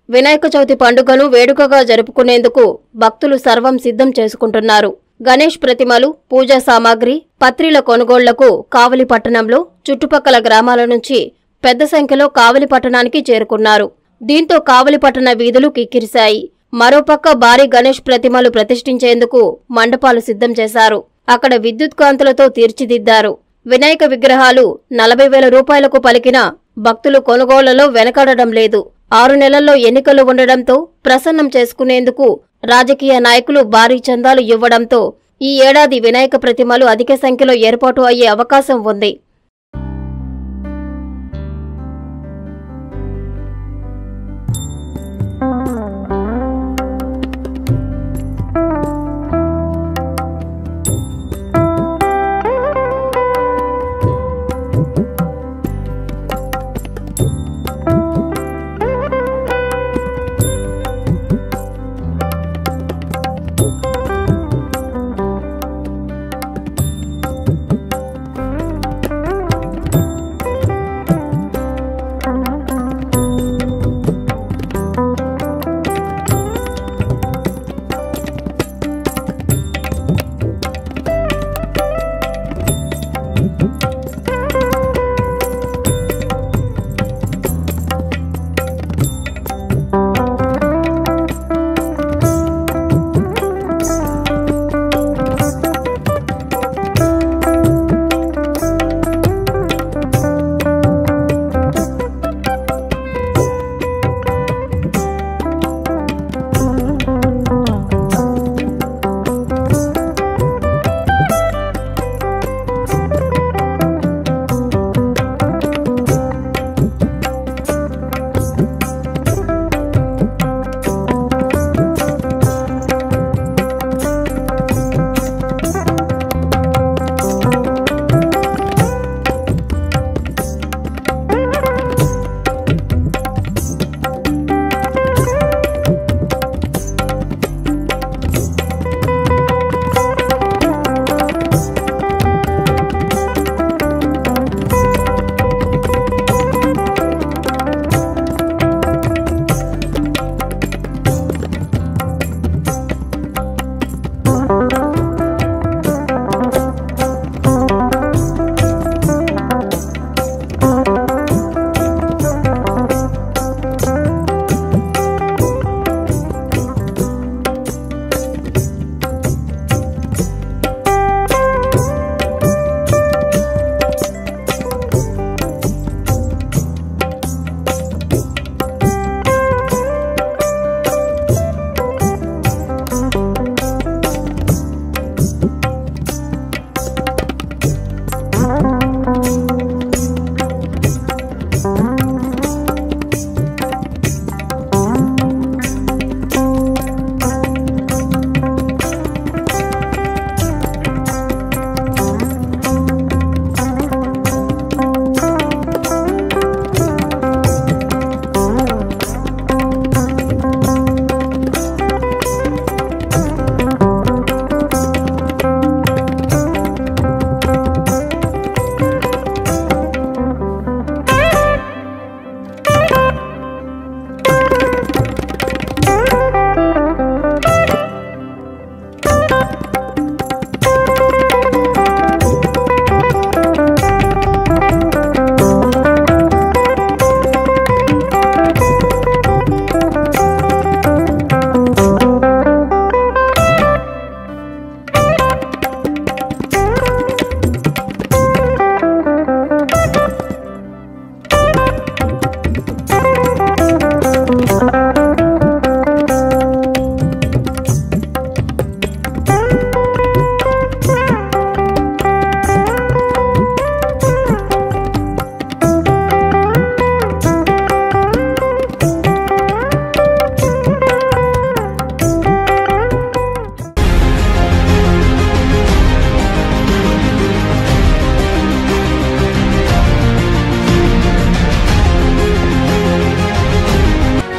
వినాయక చవితి పండుగను వేడుకగా జరుపుకునేందుకు భక్తులు సర్వం సిద్ధం చేసుకుంటున్నారు గణేష్ ప్రతిమలు పూజా సామాగ్రి పత్రిల కొనుగోళ్లకు కావలి పట్టణంలో చుట్టుపక్కల గ్రామాల నుంచి పెద్ద సంఖ్యలో కావలి పట్టణానికి చేరుకున్నారు దీంతో కావలి పట్టణ వీధులు కిక్కిరిశాయి మరోపక్క భారీ గణేష్ ప్రతిమలు ప్రతిష్ఠించేందుకు మండపాలు సిద్ధం చేశారు అక్కడ విద్యుత్ కాంతులతో తీర్చిదిద్దారు వినాయక విగ్రహాలు నలభై వేల రూపాయలకు పలికిన భక్తులు కొనుగోళ్లలో వెనకడడం లేదు ఆరు నెలల్లో ఎన్నికలు ఉండడంతో ప్రసన్నం చేసుకునేందుకు రాజకీయ నాయకులు భారీ చందాలు ఇవ్వడంతో ఈ ఏడాది వినాయక ప్రతిమలు అధిక సంఖ్యలో ఏర్పాటు అయ్యే అవకాశం ఉంది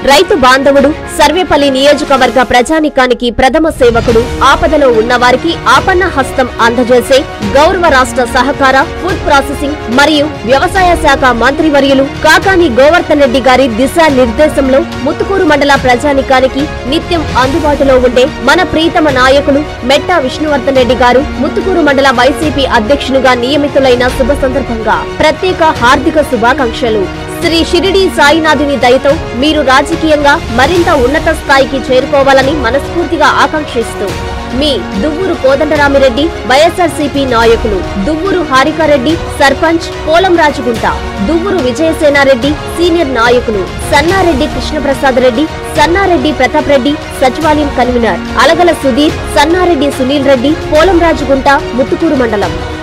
రైతు బాంధవుడు సర్వేపల్లి నియోజకవర్గ ప్రజానికానికి ప్రథమ సేవకుడు ఆపదలో ఉన్నవారికి ఆపన్న హస్తం అందజేసే గౌరవ రాష్ట్ర సహకార ఫుడ్ ప్రాసెసింగ్ మరియు వ్యవసాయ శాఖ మంత్రివర్యులు కాకాని గోవర్ధన్ రెడ్డి గారి దిశా నిర్దేశంలో ముత్తుకూరు మండల ప్రజానికానికి నిత్యం అందుబాటులో ఉండే మన ప్రీతమ నాయకులు మెట్టా విష్ణువర్ధన్ రెడ్డి గారు ముత్తుకూరు మండల వైసీపీ అధ్యక్షునిగా నియమితులైన శుభ సందర్భంగా ప్రత్యేక హార్దిక శుభాకాంక్షలు శ్రీ షిరిడి సాయినాథుని దయతో మీరు రాజకీయంగా మరింత ఉన్నత స్థాయికి చేరుకోవాలని మనస్ఫూర్తిగా ఆకాంక్షిస్తూ మీ దువ్వూరు కోదండరామిరెడ్డి వైఎస్ఆర్సీపీ నాయకులు దువ్వూరు హారికారెడ్డి సర్పంచ్ పోలం రాజగుంట దువ్వూరు విజయసేనారెడ్డి సీనియర్ నాయకులు సన్నారెడ్డి కృష్ణప్రసాద్ రెడ్డి సన్నారెడ్డి ప్రతాప్ రెడ్డి సచివాలయం కన్వీనర్ అలగల సుధీర్ సన్నారెడ్డి సునీల్ రెడ్డి పోలం రాజగుంట ముత్తుకూరు మండలం